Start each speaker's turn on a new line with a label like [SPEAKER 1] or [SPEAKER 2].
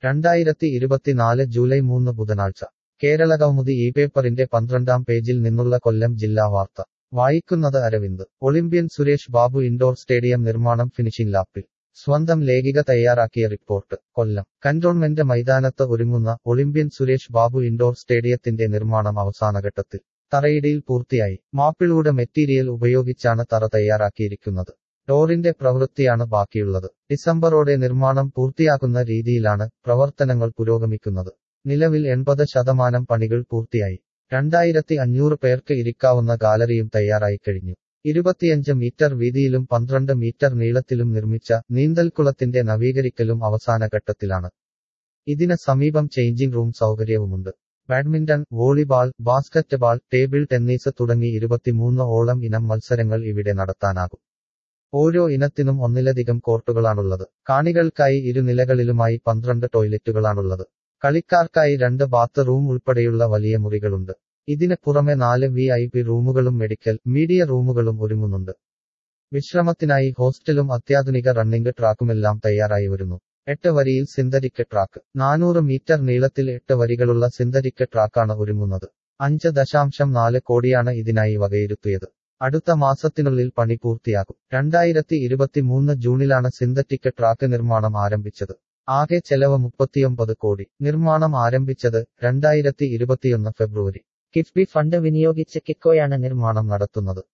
[SPEAKER 1] രണ്ടായിരത്തി ഇരുപത്തിനാല് ജൂലൈ മൂന്ന് ബുധനാഴ്ച കേരളകൗമുദി ഈ പേപ്പറിന്റെ പന്ത്രണ്ടാം പേജിൽ നിന്നുള്ള കൊല്ലം ജില്ലാ വാർത്ത വായിക്കുന്നത് Aravind Olympian Suresh Babu indoor stadium നിർമ്മാണം ഫിനിഷിംഗ് ലാപ്പിൽ സ്വന്തം ലേഖിക തയ്യാറാക്കിയ റിപ്പോർട്ട് കൊല്ലം കന്റോൺമെന്റ് മൈതാനത്ത് ഒരുങ്ങുന്ന ഒളിമ്പ്യൻ സുരേഷ് ബാബു ഇൻഡോർ സ്റ്റേഡിയത്തിന്റെ നിർമ്മാണം അവസാനഘട്ടത്തിൽ തറയിടിയിൽ പൂർത്തിയായി മാപ്പിളൂടെ മെറ്റീരിയൽ ഉപയോഗിച്ചാണ് തറ തയ്യാറാക്കിയിരിക്കുന്നത് ഡോറിന്റെ പ്രവൃത്തിയാണ് ബാക്കിയുള്ളത് ഡിസംബറോടെ നിർമ്മാണം പൂർത്തിയാക്കുന്ന രീതിയിലാണ് പ്രവർത്തനങ്ങൾ പുരോഗമിക്കുന്നത് നിലവിൽ എൺപത് ശതമാനം പണികൾ പൂർത്തിയായി രണ്ടായിരത്തി അഞ്ഞൂറ് പേർക്ക് ഇരിക്കാവുന്ന ഗാലറിയും തയ്യാറായി കഴിഞ്ഞു ഇരുപത്തിയഞ്ച് മീറ്റർ വീതിയിലും പന്ത്രണ്ട് മീറ്റർ നീളത്തിലും നിർമ്മിച്ച നീന്തൽക്കുളത്തിന്റെ നവീകരിക്കലും അവസാന ഘട്ടത്തിലാണ് ഇതിന് സമീപം ചേഞ്ചിംഗ് റൂം സൗകര്യവുമുണ്ട് badminton volleyball basketball table tennis തുടങ്ങി ഇരുപത്തിമൂന്ന് ഓളം ഇനം മത്സരങ്ങൾ ഇവിടെ നടത്താനാകും ഓരോ ഇനത്തിനും ഒന്നിലധികം കോർട്ടുകളാണുള്ളത് കാണികൾക്കായി ഇരുനിലകളിലുമായി പന്ത്രണ്ട് ടോയ്ലറ്റുകളാണുള്ളത് കളിക്കാർക്കായി രണ്ട് ബാത്ത് റൂം ഉൾപ്പെടെയുള്ള വലിയ മുറികളുണ്ട് ഇതിന് പുറമെ നാല് വി ഐ പി റൂമുകളും മെഡിക്കൽ മീഡിയ റൂമുകളും ഒരുങ്ങുന്നുണ്ട് വിശ്രമത്തിനായി ഹോസ്റ്റലും അത്യാധുനിക റണ്ണിംഗ് ട്രാക്കുമെല്ലാം തയ്യാറായി വരുന്നു എട്ട് വരിയിൽ സിന്തറ്റിക് ട്രാക്ക് നാനൂറ് മീറ്റർ നീളത്തിൽ എട്ട് വരികളുള്ള സിന്തറ്റിക് ട്രാക്കാണ് ഒരുങ്ങുന്നത് അഞ്ച് ദശാംശം നാല് കോടിയാണ് ഇതിനായി വകയിരുത്തിയത് അടുത്ത മാസത്തിനുള്ളിൽ പണി പൂർത്തിയാകും രണ്ടായിരത്തി ഇരുപത്തിമൂന്ന് ജൂണിലാണ് സിന്തറ്റിക് ട്രാക്ക് നിർമ്മാണം ആരംഭിച്ചത് ആകെ ചെലവ് മുപ്പത്തിയൊമ്പത് കോടി നിർമ്മാണം ആരംഭിച്ചത് രണ്ടായിരത്തി ഇരുപത്തിയൊന്ന് ഫെബ്രുവരി കിഫ്ബി ഫണ്ട് വിനിയോഗിച്ച് കിക്കോയാണ് നിർമ്മാണം നടത്തുന്നത്